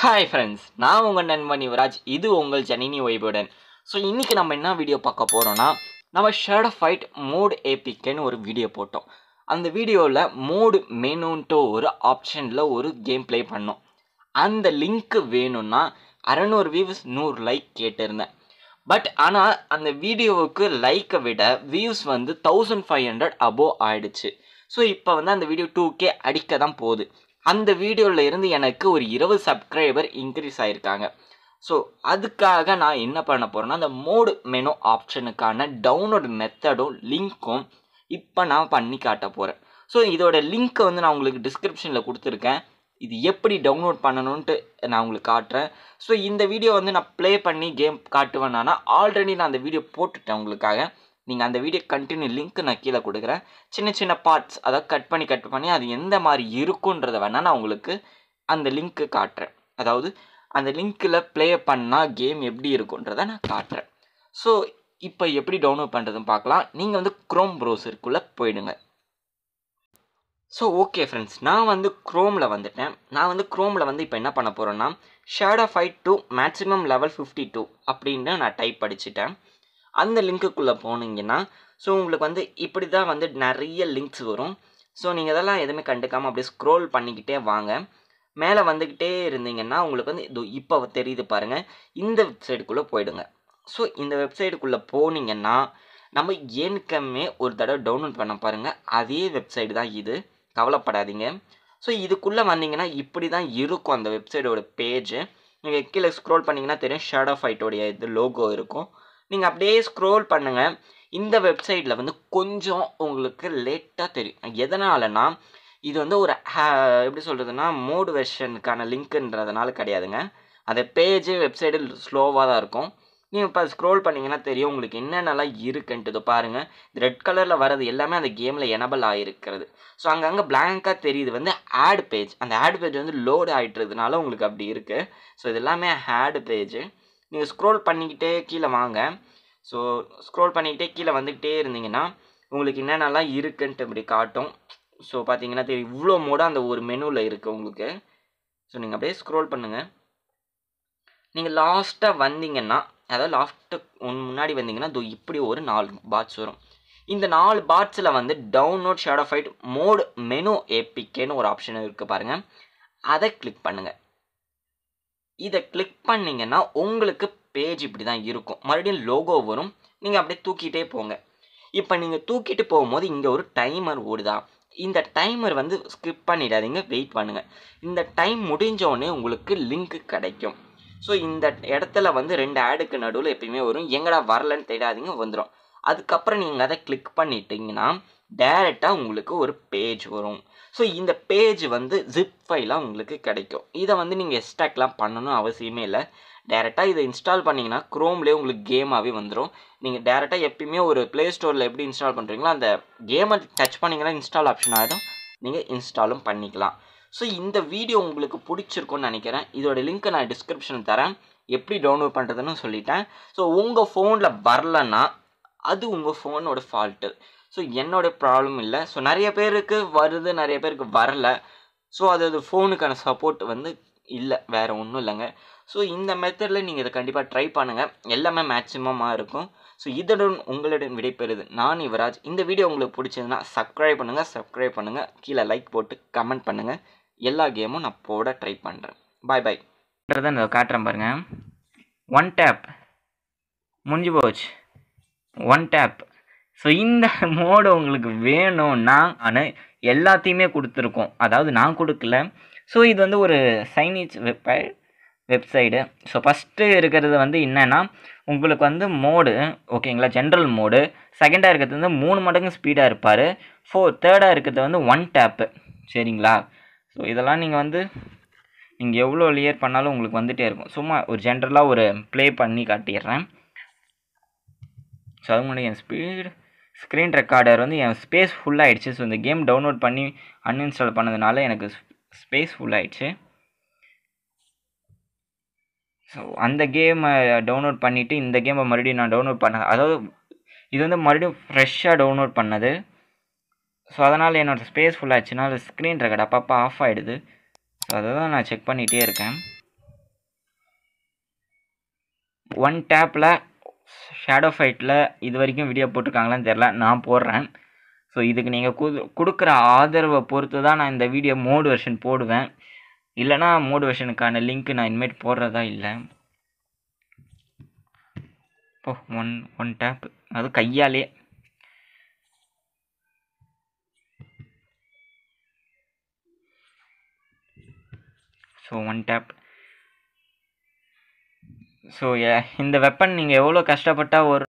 hi friends நான் உங்கள் நண்பன் யுவராஜ் இது உங்கள் ஜனினி வைபுடன் ஸோ இன்றைக்கி நம்ம என்ன வீடியோ பார்க்க போகிறோன்னா நம்ம ஷேட் ஃபைட் மோட் ஏபிக்கன்னு ஒரு வீடியோ போட்டோம் அந்த வீடியோவில் மோடு மெனுன்ட்டு ஒரு ஆப்ஷனில் ஒரு கேம் ப்ளே பண்ணோம் அந்த லிங்க்கு வேணும்னா அறநூறு வியூஸ் நூறு லைக் கேட்டிருந்தேன் பட் ஆனால் அந்த வீடியோவுக்கு லைக்கை விட வியூஸ் வந்து தௌசண்ட் ஃபைவ் ஹண்ட்ரட் அபோவ் ஆயிடுச்சு ஸோ இப்போ வந்து அந்த வீடியோ டூ கே அடிக்க தான் போகுது அந்த வீடியோவில் இருந்து எனக்கு ஒரு இருபது சப்ஸ்கிரைபர் இன்க்ரீஸ் ஆகிருக்காங்க ஸோ அதுக்காக நான் என்ன பண்ண போகிறேன்னா அந்த மோடு மெனு ஆப்ஷனுக்கான டவுன்லோட் மெத்தடும் லிங்க்கும் இப்போ நான் பண்ணி காட்ட போகிறேன் ஸோ இதோட லிங்க்கை வந்து நான் உங்களுக்கு டிஸ்கிரிப்ஷனில் கொடுத்துருக்கேன் இது எப்படி டவுன்லோட் பண்ணணுன்ட்டு நான் உங்களுக்கு காட்டுறேன் ஸோ இந்த வீடியோ வந்து நான் ப்ளே பண்ணி கேம் காட்டுவேன்னா ஆல்ரெடி நான் அந்த வீடியோ போட்டுட்டேன் உங்களுக்காக நீங்கள் அந்த வீடியோ கண்டினியூ லிங்க் நான் கீழே கொடுக்குறேன் சின்ன சின்ன பார்ட்ஸ் அதாவது கட் பண்ணி கட் பண்ணி அது எந்த மாதிரி இருக்குன்றத வேணால் நான் உங்களுக்கு அந்த லிங்க்கு காட்டுறேன் அதாவது அந்த லிங்க்கில் ப்ளே பண்ணால் கேம் எப்படி இருக்குன்றதை நான் காட்டுறேன் ஸோ இப்போ எப்படி டவுன்லோட் பண்ணுறதுன்னு பார்க்கலாம் நீங்கள் வந்து க்ரோம் ப்ரௌசருக்குள்ளே போயிடுங்க ஸோ ஓகே ஃப்ரெண்ட்ஸ் நான் வந்து க்ரோமில் வந்துட்டேன் நான் வந்து க்ரோமில் வந்து இப்போ என்ன பண்ண போகிறேன்னா Shadow Fight two maximum level fifty two அப்படின்னு நான் டைப் படிச்சுட்டேன் அந்த லிங்க்குக்குள்ளே போனீங்கன்னா ஸோ உங்களுக்கு வந்து இப்படி தான் வந்து நிறைய லிங்க்ஸ் வரும் ஸோ நீங்கள் இதெல்லாம் எதுவுமே கண்டுக்காமல் அப்படியே ஸ்க்ரோல் பண்ணிக்கிட்டே வாங்க மேலே வந்துக்கிட்டே இருந்தீங்கன்னா உங்களுக்கு வந்து இது இப்போ தெரியுது பாருங்கள் இந்த வெப்சைட்டுக்குள்ளே போயிடுங்க ஸோ இந்த வெப்சைட்டுக்குள்ளே போனீங்கன்னா நம்ம ஏற்கனவே ஒரு தடவை டவுன்லோட் பண்ண பாருங்கள் அதே வெப்சைட் தான் இது கவலைப்படாதீங்க ஸோ இதுக்குள்ளே வந்தீங்கன்னா இப்படி தான் இருக்கும் அந்த வெப்சைட்டோட பேஜ் நீங்கள் கீழே ஸ்க்ரோல் பண்ணிங்கன்னா தெரியும் ஷேடோ ஃபைட்டோடைய இது லோகோ இருக்கும் நீங்கள் அப்படியே ஸ்க்ரோல் பண்ணுங்கள் இந்த வெப்சைட்டில் வந்து கொஞ்சம் உங்களுக்கு லேட்டாக தெரியும் எதனாலனா இது வந்து ஒரு எப்படி சொல்கிறதுனா மோடு வெர்ஷனுக்கான லிங்க்குன்றதுனால கிடையாதுங்க அந்த பேஜ் வெப்சைட்டு ஸ்லோவாக தான் இருக்கும் நீங்கள் இப்போ ஸ்க்ரோல் பண்ணிங்கன்னா தெரியும் உங்களுக்கு என்னென்னலாம் இருக்குன்ட்டு பாருங்கள் ரெட் கலரில் வரது எல்லாமே அந்த கேமில் எனபிள் ஆகிருக்கிறது ஸோ அங்கங்கே பிளாங்காக தெரியுது வந்து ஆட் பேஜ் அந்த ஆட் பேஜ் வந்து லோடு ஆகிட்டுறதுனால உங்களுக்கு அப்படி இருக்குது ஸோ இது எல்லாமே ஆட் பேஜ் நீங்கள் ஸ்க்ரோல் பண்ணிக்கிட்டே கீழே வாங்க ஸோ ஸ்க்ரோல் பண்ணிக்கிட்டே கீழே வந்துக்கிட்டே இருந்தீங்கன்னா உங்களுக்கு என்னென்னலாம் இருக்குன்ட்டு இப்படி காட்டும் ஸோ பார்த்தீங்கன்னா தெரியும் இவ்வளோ மோட அந்த ஒரு மெனுவில் இருக்குது உங்களுக்கு ஸோ நீங்கள் அப்படியே ஸ்க்ரோல் பண்ணுங்கள் நீங்கள் லாஸ்ட்டாக வந்தீங்கன்னா அதாவது லாஸ்ட்டு ஒன் முன்னாடி வந்தீங்கன்னா இதோ இப்படி ஒரு நாலு பாட்ஸ் வரும் இந்த நாலு பாட்ஸில் வந்து download Shadow Fight mode menu ஏபிக்கேன்னு ஒரு ஆப்ஷன் இருக்குது பாருங்கள் அதை கிளிக் பண்ணுங்கள் இதை கிளிக் பண்ணிங்கன்னா உங்களுக்கு பேஜ் இப்படி தான் இருக்கும் மறுபடியும் லோகோ வரும் நீங்கள் அப்படியே தூக்கிட்டே போங்க இப்போ நீங்கள் தூக்கிட்டு போகும்போது இங்கே ஒரு டைமர் ஓடுதா இந்த டைமர் வந்து ஸ்கிப் பண்ணிடாதீங்க வெயிட் பண்ணுங்கள் இந்த டைம் முடிஞ்சோடனே உங்களுக்கு லிங்க் கிடைக்கும் ஸோ இந்த இடத்துல வந்து ரெண்டு ஆடுக்கு நடுவில் எப்பயுமே வரும் எங்கடா வரலன்னு தேடாதீங்க வந்துடும் அதுக்கப்புறம் நீங்கள் அதை கிளிக் பண்ணிட்டீங்கன்னா டேரெக்டாக உங்களுக்கு ஒரு பேஜ் வரும் ஸோ இந்த பேஜ் வந்து ஜிப் ஃபைலாக உங்களுக்கு கிடைக்கும் இதை வந்து நீங்கள் எக்ஸ்ட்ராக்லாம் பண்ணணும் அவசியமே இல்லை டேரெக்டாக இதை இன்ஸ்டால் பண்ணிங்கன்னா க்ரோம்லேயே உங்களுக்கு கேமாகவே வந்துடும் நீங்கள் டேரெக்டாக எப்பயுமே ஒரு ப்ளே ஸ்டோரில் எப்படி இன்ஸ்டால் பண்ணுறீங்களோ அந்த கேமை டச் பண்ணிங்கன்னா இன்ஸ்டால் ஆப்ஷன் ஆகிடும் நீங்கள் இன்ஸ்டாலும் பண்ணிக்கலாம் ஸோ இந்த வீடியோ உங்களுக்கு பிடிச்சிருக்கும்னு நினைக்கிறேன் இதோட லிங்க்கை நான் டிஸ்கிரிப்ஷனில் தரேன் எப்படி டவுன்லோட் பண்ணுறதுன்னு சொல்லிட்டேன் ஸோ உங்கள் ஃபோனில் வரலன்னா அது உங்கள் ஃபோனோட ஃபால்ட்டு ஸோ என்னோட ப்ராப்ளம் இல்லை ஸோ நிறைய பேருக்கு வருது நிறைய பேருக்கு வரல ஸோ அது அது ஃபோனுக்கான சப்போர்ட் வந்து இல்லை வேறு ஒன்றும் இல்லைங்க ஸோ இந்த மெத்தடில் நீங்கள் இதை கண்டிப்பாக ட்ரை பண்ணுங்கள் எல்லாமே மேக்ஸிமமாக இருக்கும் ஸோ இதுடன் உங்களிடம் விடைபெறுது நான் யுவராஜ் இந்த வீடியோ உங்களுக்கு பிடிச்சதுன்னா சப்ஸ்கிரைப் பண்ணுங்கள் சப்ஸ்கிரைப் பண்ணுங்கள் கீழே லைக் போட்டு கமெண்ட் பண்ணுங்கள் எல்லா கேமும் நான் போட ட்ரை பண்ணுறேன் பாய் பாய் நான் காட்டுறேன் பாருங்கள் ஒன் டேப் முடிஞ்சு போச்சு ஒன் டேப் ஸோ இந்த மோடு உங்களுக்கு வேணும்னா நான் எல்லாத்தையுமே கொடுத்துருக்கோம் அதாவது நான் கொடுக்கல ஸோ இது வந்து ஒரு சைனீஸ் வெப்பை வெப்சைடு ஸோ ஃபஸ்ட்டு இருக்கிறது வந்து என்னென்னா உங்களுக்கு வந்து மோடு ஓகேங்களா ஜென்ரல் மோடு செகண்டாக இருக்கிறது வந்து மூணு மடங்கு ஸ்பீடாக இருப்பார் ஃபோர் தேர்டாக இருக்கிறது வந்து ஒன் டேப்பு சரிங்களா ஸோ இதெல்லாம் நீங்கள் வந்து நீங்கள் எவ்வளோ லியர் பண்ணாலும் உங்களுக்கு வந்துகிட்டே இருக்கும் சும்மா ஒரு ஜென்ரலாக ஒரு ப்ளே பண்ணி காட்டிடுறேன் ஸோ அது முன்னாடி என் ஸ்பீடு ஸ்க்ரீன் ரெக்கார்டர் வந்து என் ஸ்பேஸ் ஃபுல்லாகிடுச்சு ஸோ இந்த கேம் டவுன்லோட் பண்ணி அன்இன்ஸ்டால் பண்ணதுனால எனக்கு ஸ்பேஸ் ஃபுல்லாகிடுச்சு ஸோ அந்த கேமை டவுன்லோட் பண்ணிவிட்டு இந்த கேமை மறுபடியும் நான் டவுன்லோட் பண்ண அதாவது இது வந்து மறுபடியும் ஃப்ரெஷ்ஷாக டவுன்லோட் பண்ணது ஸோ அதனால் என்னோடய ஸ்பேஸ் ஃபுல்லாகிடுச்சுனால ஸ்க்ரீன் ரெக்கார்ட் அப்பப்போ ஆஃப் ஆகிடுது ஸோ அதை தான் நான் செக் பண்ணிகிட்டே இருக்கேன் ஒன் டேப்பில் ஷேடோ ஃபைட்டில் இது வரைக்கும் வீடியோ போட்டிருக்காங்களான்னு தெரில நான் போடுறேன் ஸோ இதுக்கு நீங்கள் குது கொடுக்குற ஆதரவை பொறுத்து தான் நான் இந்த வீடியோ மோடு வெர்ஷன் போடுவேன் இல்லைனா மோடு வெர்ஷனுக்கான லிங்க் நான் இனிமேட் போடுறதா இல்லை இப்போ ஒன் ஒன் டேப் அது கையாலே ஸோ ஒன் டேப் ஸோ இந்த வெப்பன் நீங்கள் எவ்வளோ கஷ்டப்பட்டால் ஒரு